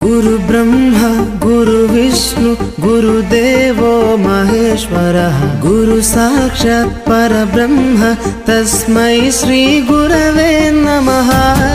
గురు బ్రహ్మ గురు విష్ణు గురుదేవో మహేశ్వర గురు సాక్షాత్ పరబ్రహ్మ తస్మై శ్రీ గురవే నమః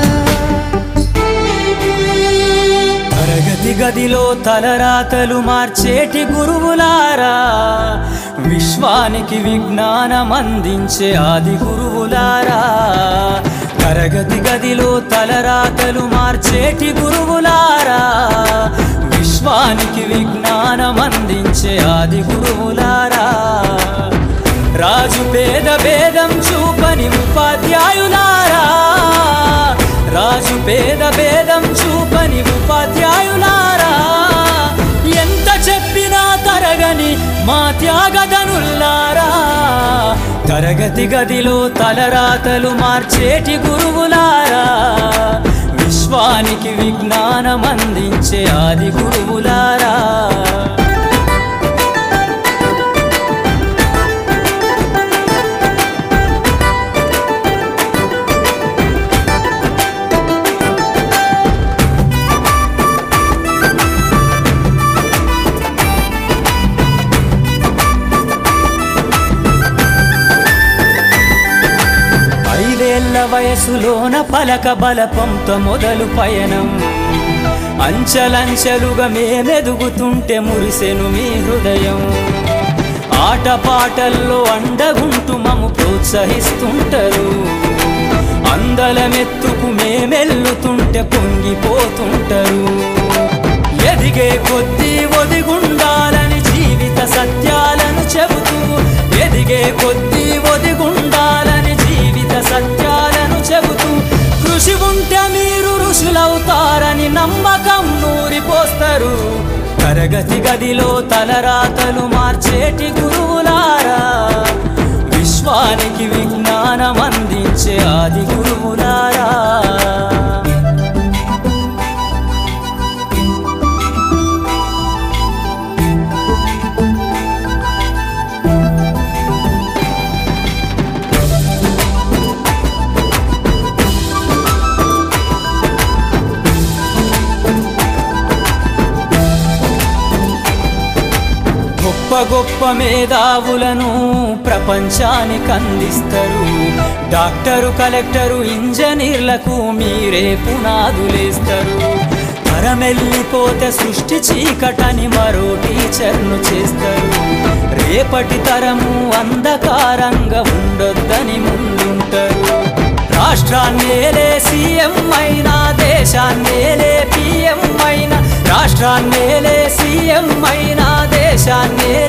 తరగతి గదిలో తలరాతలు మార్చేటి గురువులారా విశ్వానికి విజ్ఞానం అందించే ఆది గురువులారా తరగతి గదిలో తలరాతలు మార్చేటి గురువులారా విశ్వానికి విజ్ఞానం అందించే ఆది గురువులారా రాజు పేద భేదం చూపని ఉపాధ్యాయులారా రాజు పేద భేదం చూపని ఉపాధ్యాయులారా ఎంత చెప్పినా తరగని మా త్యాగదనుల్లారా తరగతి గదిలో తలరాతలు మార్చేటి గురువులారా విశ్వానికి విజ్ఞానం అందించే ఆది గురువులారా ఐదేళ్ల వయసులోన పలక బలపంతో మొదలు పయనం అంచలంచెలుగా మేమెదుగుతుంటే మురిసెను మీ హృదయం ఆటపాటల్లో అండగుంటూ మము ప్రోత్సహిస్తుంటారు అందలమెత్తుకు మేమెల్లుతుంటే పొంగిపోతుంటారు ఎదిగే కొద్దీ ఒదిగుండాలని జీవిత సత్యాలను చెబుతూ ఎదిగే కొద్దీ ఒదిగుండాలని జీవిత సత్యాలను చెబుతూ కృషి ఉంటే మీరు ఋషులవుతారని నమ్మకం నూరిపోస్తారు తరగతి గదిలో తలరాతలు మార్చేటి గురువులారా విశ్వానికి విజ్ఞానం అందించే ఆది గురువులారా గొప్ప గొప్ప మేధావులను ప్రపంచానికి అందిస్తారు డాక్టరు కలెక్టరు ఇంజనీర్లకు మీరే పునాదులేస్తారు తరమెల్లిపోతే సృష్టి చీకటని మరో టీచర్ను చేస్తారు రేపటి తరము అంధకారంగా ఉండొద్దని ముందుంటారు రాష్ట్రాన్నేలే సీఎం అయినా దేశాన్నేలే పిఎం అయినా రాష్ట్రాన్నేలే సీఎం అయినా దేశాన్నేలే